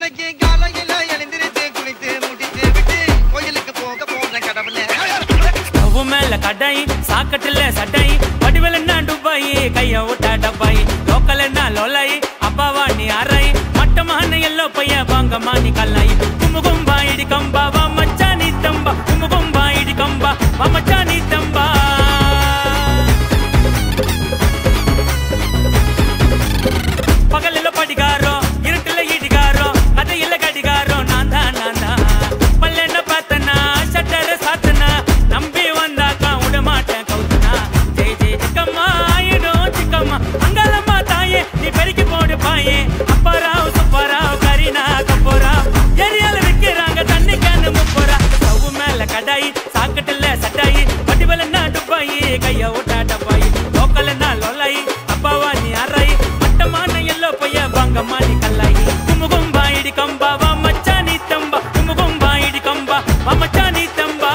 இன்னைக்கு காலையில எழுந்திருச்சு குளித்து முடித்து விட்டு கோயிலுக்கு போக போன கடவுளே ஸ்டவ் மேல கடை சாக்கட்டுல சட்டை வடிவல் என்ன டுபாய் கைய விட்டா டப்பாய் லோக்கல் என்ன லோலாய் அப்பாவா நீ அரை மட்டமான எல்லோ பைய வாங்கம்மா நீ கல்லாய் கும்பு கும்பா இடி கம்பா வா மச்சா நீ தம்பா கும்பு கும்பா இடி கம்பா வா மச்சா நீ தம்பா பகலில படிகாரோ இருட்டுல இடிகாரோ கதையில கடிகாரோ நான் தான் நான் தான் பல்லென்ன பார்த்தனா சட்டர சாத்தனா நம்பி வந்தாக்கா விட மாட்டேன் கவுத்தனா ஜெய் ஜெய் சிக்கம்மா ஆயிடும் சிக்கம்மா அங்கலம்மா தாயே நீ பெருக்கி போடு பாயே அப்பாராவ் சுப்பாராவ் கரீனா கப்போராவ் ஏரியால விக்கிறாங்க தண்ணி கேனு முப்போரா ஸ்டவ் மேல கடாயி சாக்கட்டுல சட்டாயி வடிவல் என்ன டுப்பாயி கைய ஓட்டா டப்பாயி லோக்கல் என்ன லொல்லாயி அப்பாவா நீ அறாயி மட்டமான எல்லோ பைய வாங்கம்மா நீ கல்லாயி குமுகும்பா இடி கம்பா வா மச்சா நீ தம்பா குமுகும்பா இடி கம்பா வா மச்சா நீ தம்பா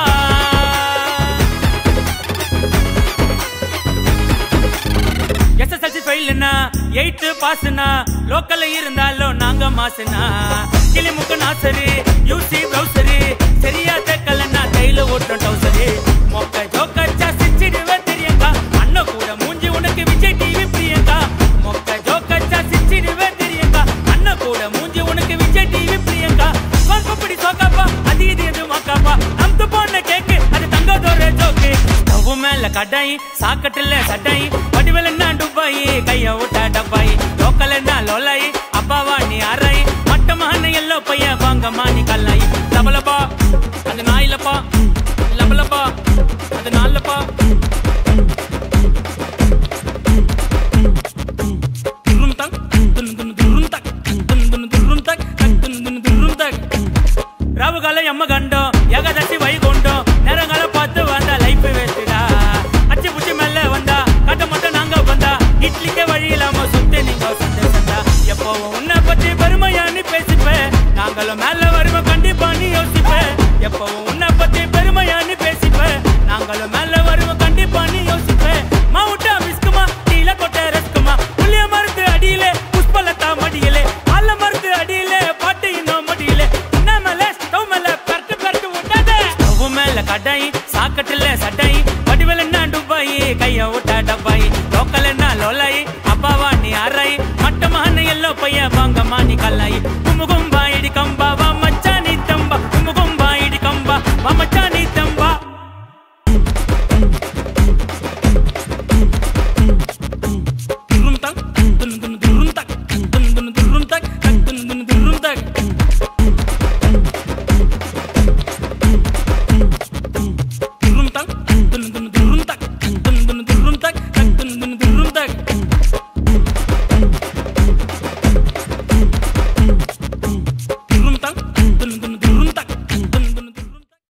எஸ்எஸ்எல்சி ஃபெயில்னா எயித்து பாஸ்னா லோக்கல்ல இருந்தாலும் நாங்க மாசுனா கிளிமுக்கு நாசரு யூசி ப்ரௌசரு சரியா தெக்கலன்னா தைல ஓட்டுறோம் டவுசரு மொக்க ஜோக்கச்சா சிச்சிடுவே தெரியங்கா அண்ணன் கூட மூஞ்சி உனக்கு விஜய் டிவி பிரியங்கா மொக்க ஜோக்கச்சா சிச்சிடுவே தெரியங்கா அண்ணன் கூட மூஞ்சி உனக்கு விஜய் டிவி பிரியங்கா சொக்கப்படி சோக்காப்பா அது இது எது மக்காப்பா நம்து போன கேக்கு அது தங்கதோர ஜோக்கு ஸ்டவ் மேல கடாய் சாக்கட்டுல சட்டாய் வடிவல் என்ன டுபாய் கைய விட்டா டப்பாய் லோக்கல் என்ன லோலாய் அப்பாவா நீ அறாய் மட்டமான எல்லோ பைய வாங்கம்மா நீ கல்லாய் லபலப்பா அது நாயிலப்பா லபலப்பா அது நாலப்பா துருந்தக், துன்னு துன்னு துருந்தக், துன்னு துன்னு துருந்தக், துன்னு துன்னு துருந்தக். ராவுகால எம்ம கண்டோம் ஏகாதசி வைகுண்டம் நேரங்கால பார்த்து வந்தா லைஃப் வேஸ்டா அச்சு புச்சி மேல வந்தா கட்ட மட்டும் நாங்க வந்தா இட்லிக்கே வழி இல்லாம சுத்தி நீங்க சந்தேசந்தா எப்பவும் உன்னை பத்தி பெருமையா நீ பேசிப்பேன் நாங்களும் மேல வருவோம் கண்டிப்பா நீ யோசிப்பேன் எப்பவும் உன்னை பத்தி பெருமையா நீ பேசிப்பேன் நாங்களும் மேல வருவோம் கண்டிப்பா நீ யோசிப்பேன் மவுட்டா மிஸ்குமா டீல கொட்ட ரஸ்குமா புளிய மருந்து அடியிலே புஷ்பலதா மடியிலே ஆல மருந்து அடியிலே பாட்டு இன்னும் மடியிலே உன்ன மேல ஸ்டவ் மேல பரட்டு பரட்டு விட்டாதே ஸ்டவ் மேல கடாய் சாக்கட்டுல சட்டாய் வடிவல் என்ன டுபாய் கைய விட்டா டப்பாய் லோக்கல் என்ன லோலாய் அப்பாவா நீ அறாய் மட்டமான எல்லோ பைய வாங்கம்மா நீ கல்லாய் குமுகும்பா இடி கம்பா வா மச்சா நீ தம்பா குமுகும்பா இடி கம்பா வா மச்சா நீ